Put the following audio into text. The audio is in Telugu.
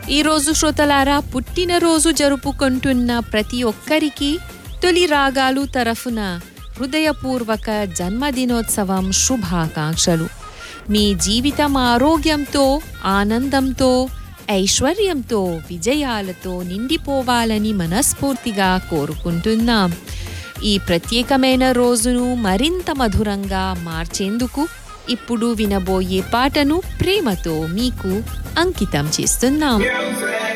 ఈరోజు శ్రోతలారా పుట్టినరోజు జరుపుకుంటున్న ప్రతి ఒక్కరికి తొలి రాగాలు తరఫున హృదయపూర్వక జన్మదినోత్సవం శుభాకాంక్షలు మీ జీవితం ఆరోగ్యంతో ఆనందంతో ఐశ్వర్యంతో విజయాలతో నిండిపోవాలని మనస్ఫూర్తిగా కోరుకుంటున్నాం ఈ ప్రత్యేకమైన రోజును మరింత మధురంగా మార్చేందుకు ఇప్పుడు వినబోయే పాటను ప్రేమతో మీకు అంకితం చేస్తున్నాం